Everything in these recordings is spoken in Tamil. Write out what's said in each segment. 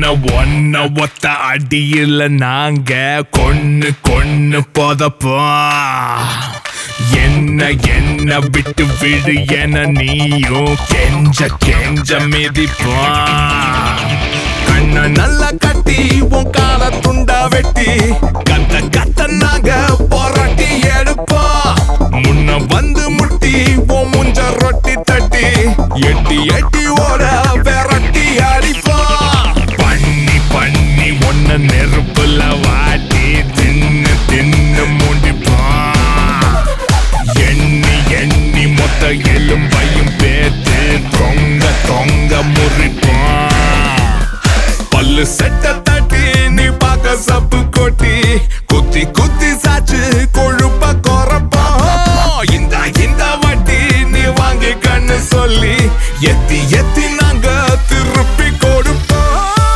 ஒன்ன ஒன்ன ஒத்த அடியில நாங்க கொன்னு கொன்னு போதப்போம் என்ன என்ன விட்டு விடு என நீயும் கெஞ்ச கெஞ்ச மிதிப்பான் கண்ண நல்லா கட்டி உன் கால துண்டா வெட்டி கத்த கத்த நாங்க போராட்டி எடுப்போம் முன்ன வந்து முட்டி உன் முஞ்ச ரொட்டி தட்டி எட்டி எட்டி ஓட விரட்டி அடிப்போம் பண்ணி பண்ணி ஒன்ன நெருப்புல வாட்டி தின்னு தின்னு முடிப்போம் எண்ணி எண்ணி மொத்த எலும்பையும் பேத்து தொங்க தொங்க முறிப்போம் பல்லு செட்ட தட்டி நீ பார்க்க சப்பு கொட்டி குத்தி குத்தி சாச்சு கொழுப்ப குறப்போம் இந்த இந்த வட்டி நீ வாங்கி கண்ணு சொல்லி எத்தி எத்தி நாங்க திருப்பி கொடுப்போம்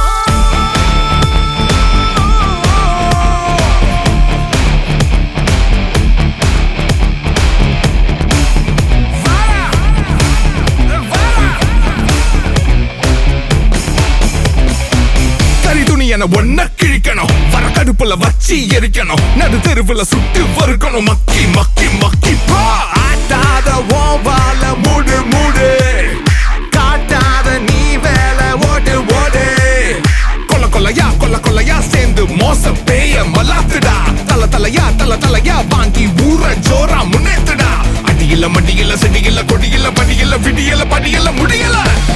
கறி துணி என ஒன்ன கிழிக்கணும் வர கடுப்புல வச்சு எரிக்கணும் நடு தெருவுல சுட்டு வறுக்கணும் மக்கி மக்கி மக்கி பா ஆட்டாத ஓவால மூடு மூடு காட்டாத நீ வேலை ஓடு ஓடு கொல்ல கொல்லையா கொல்ல கொல்லையா சேர்ந்து மோச பேய மலாத்துடா தல தலையா தல தலையா வாங்கி ஊற ஜோரா முன்னேத்துடா அடியில மடியில செடியில கொடியில படியில விடியல படியில முடியல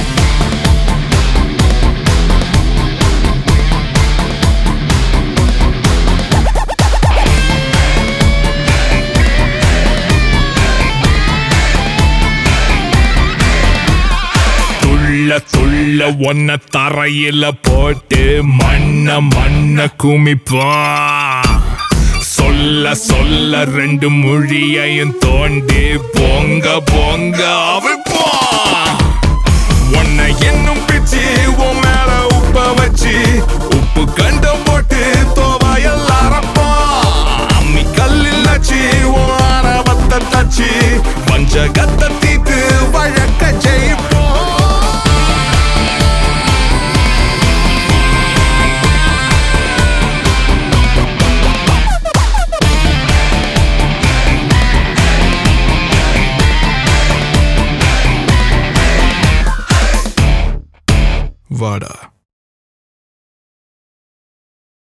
துள்ள துள்ள ஒன்ன தரையில போட்டு மண்ண மண்ண குமிப்பான் சொல்ல சொல்ல ரெண்டு மொழியையும் தோண்டி பொங்க பொங்க அவிப்பான் உன்னை என்னும் பிச்சு உன் மேல உப்ப வச்சு உப்பு கண்டம் போட்டு தோவாயல் அறப்பான் அம்மி கல்லில் வச்சு உன் ஆரவத்தை தச்சு பஞ்சகத்தை தீத்து வழக்க ஜெயிப்போம் வாடா